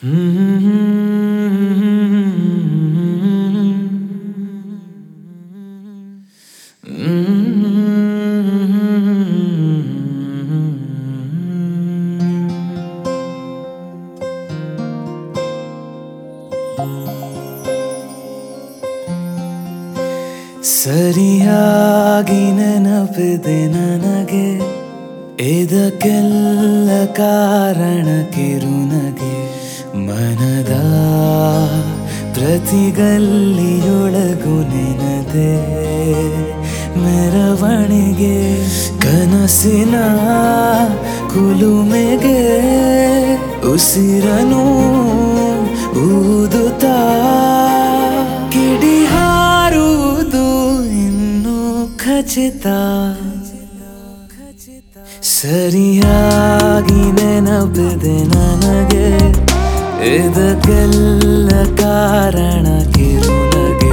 ಸರಿಯಾಗಿ ನೆನಪಿದೆ ನನಗೆ ಇದಕ್ಕೆಲ್ಲ ಕಾರಣ ಕಿರುನಗೆ ಮನದ ಪ್ರತಿಗಲ್ಲಿಯೊಳಗು ನೆನದೆ ಮೆರವಣಿಗೆ ಕನಸಿನ ಕುಲುಮೆಗೆ ಉಸಿರನು ಊದುತ್ತಾ ಕಿಡಿ ಹಾರುವುದು ಇನ್ನು ಖಚಿತ ಸರಿಯಾಗಿ ನೆನಪಿದೆ ನನಗೆ ಇದಕ್ಕೆಲ್ಲ ಕಾರಣ ಕಿರುನಗೆ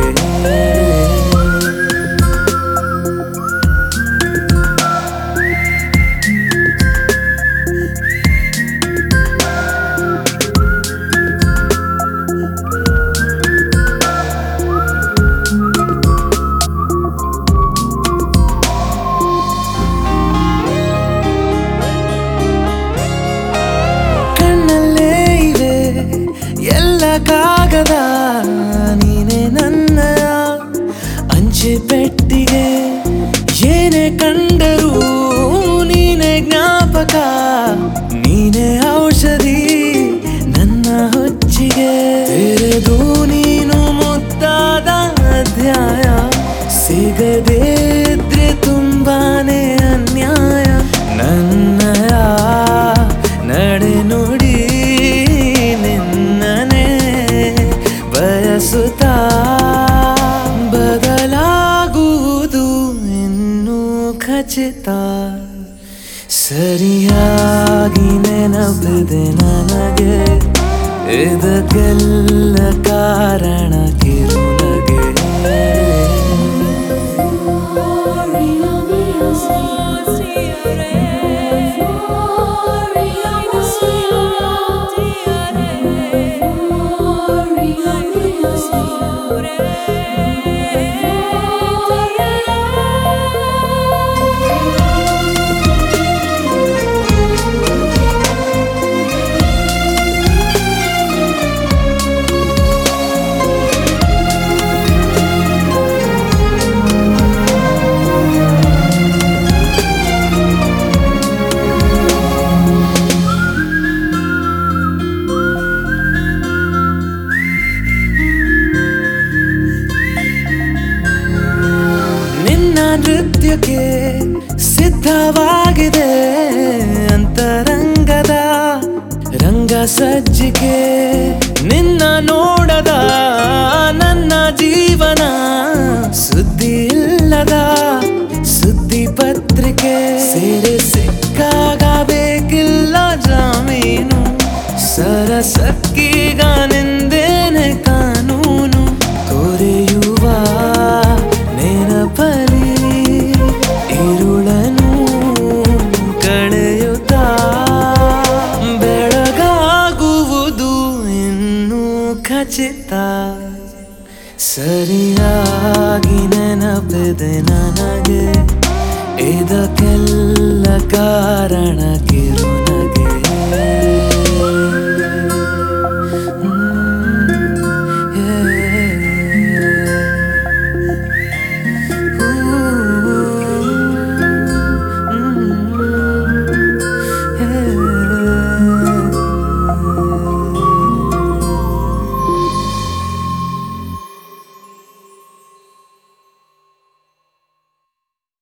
ಕಣ್ಣಲ್ಲೇ ಇವೆ ಎಲ್ಲ ಕಾಗದ ನೀನೆ ನನ್ನ ಅಂಚೆ ಪೆಟ್ಟಿಗೆ ಏನೇ ಕಂಡರೂ ನೀನೆ ಜ್ಞಾಪಕ ನೀನೆ ಔಷಧಿ ನನ್ನ ಹೊಚ್ಚಿಗೆ ತೆರೆದು ನೀನು ಮುದ್ದಾದ ಅಧ್ಯಾಯ ಸಿಗದೇ ಇದ್ರೆ ತುಂಬಾನೇ ಅನ್ಯಾಯ ನನ್ನಯ ನಡೆ ನುಡಿ ನಿನ್ನನೆ ಬಯಸುತ್ತಾ ಬದಲಾಗುವುದು ಇನ್ನೂ ಖಚಿತ ಸರಿಯಾಗಿ ನೆನಪಿದೆ ನನಗೆ ಇದಕ್ಕೆಲ್ಲ ಕಾರಣ ಕಿರುನಗೆ ನಿನ್ನ ನೃತ್ಯಕ್ಕೆ ಸಿದ್ಧವಾಗಿದೆ ಅಂತರಂಗದ ರಂಗ ಸಜ್ಜಿಕೆ ನಿನ್ನ ನೋಡದ ನನ್ನ ಜೀವನ ಸುದ್ದಿ ಇಲ್ಲದ ಸುದ್ದಿ ಪತ್ರಿಕೆ ಸೇರೆ ಸಿಕ್ಕಾಗ ಬೇಕಿಲ್ಲ ಜಾಮೀನು ಸರಸಕ್ಕೀಗ ನಿಂದೇನೆ ಕಾನೂನು ಕೊರೆಯುವ ನೆನಪಲಿ ಇರುಳನು ಕಳೆಯುತ್ತಾ ಬೆಳಗಾಗುವುದು ಇನ್ನೂ ಖಚಿತ ಸರಿಯಾಗಿ ನೆನಪಿದೆ ನನಗೆ ಇದಕ್ಕೆಲ್ಲ ಕಾರಣ ಕಿರುನ